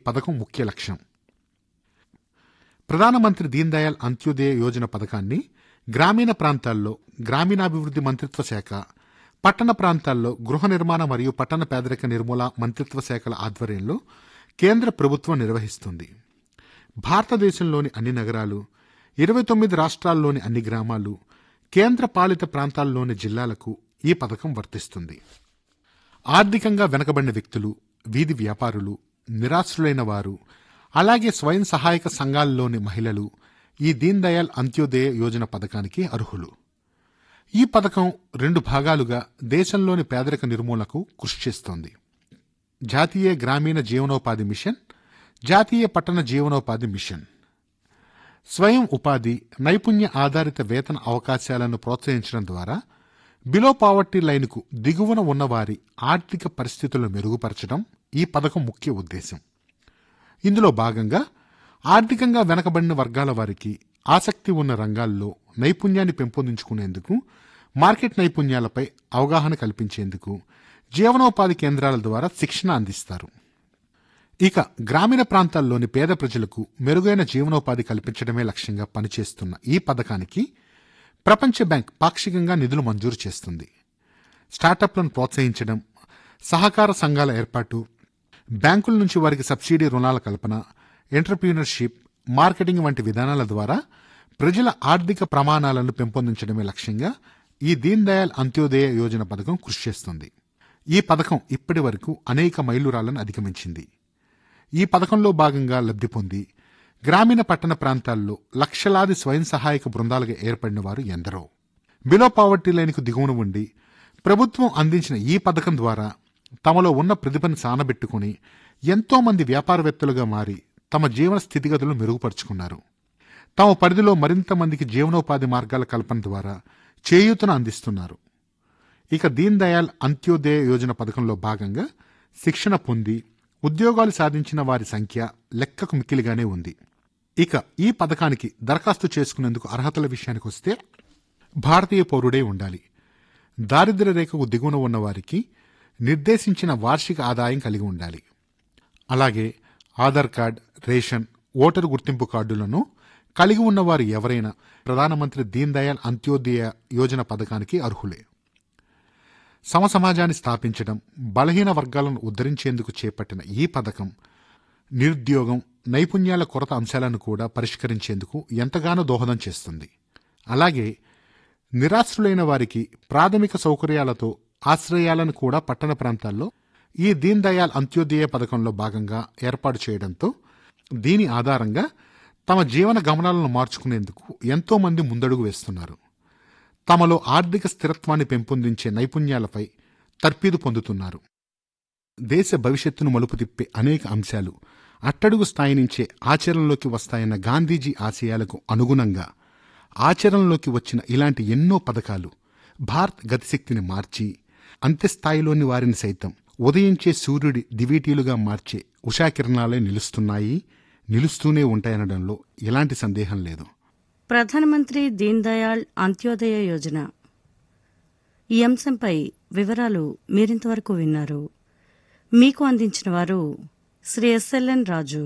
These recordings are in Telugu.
పథకం ముఖ్య లక్ష్యం ప్రధానమంత్రి దీన్ దయాళ్ అంత్యోదయ యోజన పథకాన్ని గ్రామీణ ప్రాంతాల్లో గ్రామీణాభివృద్ధి మంత్రిత్వ శాఖ పట్టణ ప్రాంతాల్లో గృహ నిర్మాణ మరియు పట్టణ పేదరిక నిర్మూల మంత్రిత్వ శాఖల ఆధ్వర్యంలో కేంద్ర ప్రభుత్వం నిర్వహిస్తుంది భారతదేశంలోని అన్ని నగరాలు ఇరవై తొమ్మిది రాష్ట్రాల్లోని అన్ని గ్రామాలు కేంద్ర పాలిత ప్రాంతాల్లోని జిల్లాలకు ఈ పథకం వర్తిస్తుంది ఆర్థికంగా వెనకబడిన వ్యక్తులు వీధి వ్యాపారులు నిరాశ్రులైన వారు అలాగే స్వయం సహాయక సంఘాల్లోని మహిళలు ఈ దీన్ దయాళ్ అంత్యోదయ యోజన పథకానికి అర్హులు ఈ పథకం రెండు భాగాలుగా దేశంలోని పేదరిక నిర్మూలనకు కృషి చేస్తోంది జాతీయ గ్రామీణ జీవనోపాధి మిషన్ జాతీయ పట్టణ జీవనోపాధి మిషన్ స్వయం ఉపాధి నైపుణ్య ఆధారిత వేతన అవకాశాలను ప్రోత్సహించడం ద్వారా బిలో పావర్టీ లైన్కు దిగువన ఉన్నవారి ఆర్థిక పరిస్థితులను మెరుగుపరచడం ఈ పథకం ముఖ్య ఉద్దేశం ఇందులో భాగంగా ఆర్థికంగా వెనకబడిన వర్గాల వారికి ఆసక్తి ఉన్న రంగాల్లో నైపుణ్యాన్ని పెంపొందించుకునేందుకు మార్కెట్ నైపుణ్యాలపై అవగాహన కల్పించేందుకు జీవనోపాధి కేంద్రాల ద్వారా శిక్షణ అందిస్తారు ఇక గ్రామీణ ప్రాంతాల్లోని పేద ప్రజలకు మెరుగైన జీవనోపాధి కల్పించడమే లక్ష్యంగా పనిచేస్తున్న ఈ పథకానికి ప్రపంచ బ్యాంక్ పాక్షికంగా నిధులు మంజూరు చేస్తుంది స్టార్టప్లను ప్రోత్సహించడం సహకార సంఘాల ఏర్పాటు బ్యాంకుల నుంచి వారికి సబ్సిడీ రుణాల కల్పన ఎంటర్ప్రీనర్షిప్ మార్కెటింగ్ వంటి విధానాల ద్వారా ప్రజల ఆర్థిక ప్రమాణాలను పెంపొందించడమే లక్ష్యంగా ఈ దీన్ దయాళ్ అంత్యోదయ యోజన పథకం కృషి చేస్తుంది ఈ పథకం ఇప్పటి వరకు అనేక మైలురాళ్లను అధిగమించింది ఈ పథకంలో భాగంగా లబ్ధి పొంది గ్రామీణ పట్టణ ప్రాంతాల్లో లక్షలాది స్వయం సహాయక బృందాలుగా ఏర్పడిన వారు ఎందరో బిలో పావర్టీ లైన్కు దిగువన ఉండి ప్రభుత్వం అందించిన ఈ పథకం ద్వారా తమలో ఉన్న ప్రతిభను సానబెట్టుకుని ఎంతో మంది వ్యాపారవేత్తలుగా మారి తమ జీవన స్థితిగతులను మెరుగుపరుచుకున్నారు తమ పరిధిలో మరింత మందికి జీవనోపాధి మార్గాల కల్పన ద్వారా చేయూతను అందిస్తున్నారు ఇక దీన్ దయాళ్ అంత్యోదయ యోజన పథకంలో భాగంగా శిక్షణ పొంది ఉద్యోగాలు సాధించిన వారి సంఖ్య లెక్కకు మిక్కిలిగానే ఉంది ఇక ఈ పథకానికి దరఖాస్తు చేసుకునేందుకు అర్హతల విషయానికి వస్తే భారతీయ పౌరుడే ఉండాలి దారిద్ర్య రేఖకు దిగువన ఉన్న వారికి నిర్దేశించిన వార్షిక ఆదాయం కలిగి ఉండాలి అలాగే ఆధార్ కార్డ్ రేషన్ ఓటరు గుర్తింపు కార్డులను కలిగి ఉన్నవారు ఎవరైనా ప్రధానమంత్రి దీన్ దయాళ్ అంత్యోదయ యోజన పథకానికి అర్హులే సమసమాజాన్ని స్థాపించడం బలహీన వర్గాలను ఉద్ధరించేందుకు చేపట్టిన ఈ పథకం నిరుద్యోగం నైపుణ్యాల కొరత అంశాలను కూడా పరిష్కరించేందుకు ఎంతగానో దోహదం చేస్తుంది అలాగే నిరాశ్రులైన వారికి ప్రాథమిక సౌకర్యాలతో ఆశ్రయాలను కూడా పట్టణ ప్రాంతాల్లో ఈ దీన్ దయాళ్ అంత్యోదయ పథకంలో భాగంగా ఏర్పాటు చేయడంతో దీని ఆధారంగా తమ జీవన గమనాలను మార్చుకునేందుకు ఎంతో మంది ముందడుగు వేస్తున్నారు తమలో ఆర్థిక స్థిరత్వాన్ని పెంపొందించే నైపుణ్యాలపై తర్పీదు పొందుతున్నారు దేశ భవిష్యత్తును మలుపు తిప్పే అనేక అంశాలు అట్టడుగు స్థాయి నుంచే ఆచరణలోకి వస్తాయన్న గాంధీజీ ఆశయాలకు అనుగుణంగా ఆచరణలోకి వచ్చిన ఇలాంటి ఎన్నో పథకాలు భారత్ గతిశక్తిని మార్చి అంత్యస్థాయిలోని వారిని సైతం ఉదయించే సూర్యుడి దివీటీలుగా మార్చే ఉషాకిరణాలే నిలుస్తున్నాయి నిలుస్తూనే ఉంటాయనడంలో ఎలాంటి సందేహం లేదు ప్రధానమంత్రి దీన్ దయాళ్ అంత్యోదయ యోజన ఈ అంశంపై వివరాలు మీరింతవరకు విన్నారు మీకు అందించిన వారు శ్రీ ఎస్ఎల్ఎన్ రాజు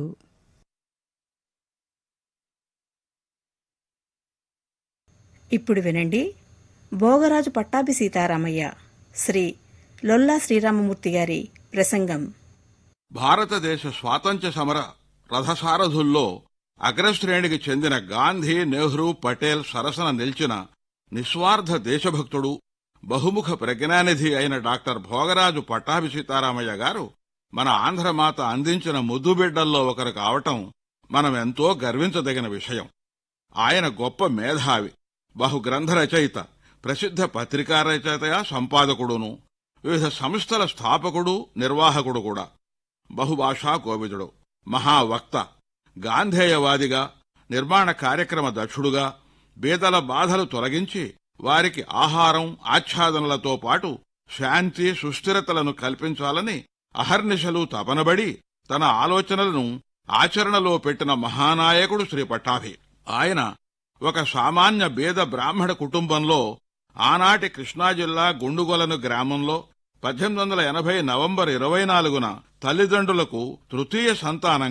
ఇప్పుడు వినండి భోగరాజు పట్టాభి సీతారామయ్య శ్రీ లొల్లా శ్రీరామమూర్తి గారి ప్రసంగం భారతదేశ స్వాతంత్ర్య సమర రథసారథుల్లో అగ్రశ్రేణికి చెందిన గాంధీ నెహ్రూ పటేల్ సరసన నిలిచిన నిస్వార్థ దేశభక్తుడు బహుముఖ ప్రజ్ఞానిధి అయిన డాక్టర్ భోగరాజు పట్టాభి సీతారామయ్య గారు మన ఆంధ్రమాత అందించిన ముద్దుబిడ్డల్లో ఒకరు కావటం మనం ఎంతో గర్వించదగిన విషయం ఆయన గొప్ప మేధావి బహుగ్రంథ రచయిత ప్రసిద్ధ పత్రికా రచయిత సంపాదకుడును వివిధ సంస్థల స్థాపకుడు నిర్వాహకుడు కూడా బహుభాషా కోవిదుడు మహావక్త గాంధేయవాదిగా నిర్మాణ కార్యక్రమ దక్షుడుగా బీదల బాధలు తొలగించి వారికి ఆహారం ఆచ్ఛాదనలతో పాటు శాంతి సుస్థిరతలను కల్పించాలని అహర్నిశలు తపనబడి తన ఆలోచనలను ఆచరణలో పెట్టిన మహానాయకుడు శ్రీ పట్టాభి ఆయన ఒక సామాన్య బీద బ్రాహ్మణ కుటుంబంలో ఆనాటి కృష్ణా జిల్లా గుండుగొలను గ్రామంలో పద్దెనిమిది వందల ఎనభై నవంబర్ ఇరవై నాలుగున తల్లిదండ్రులకు తృతీయ సంతానం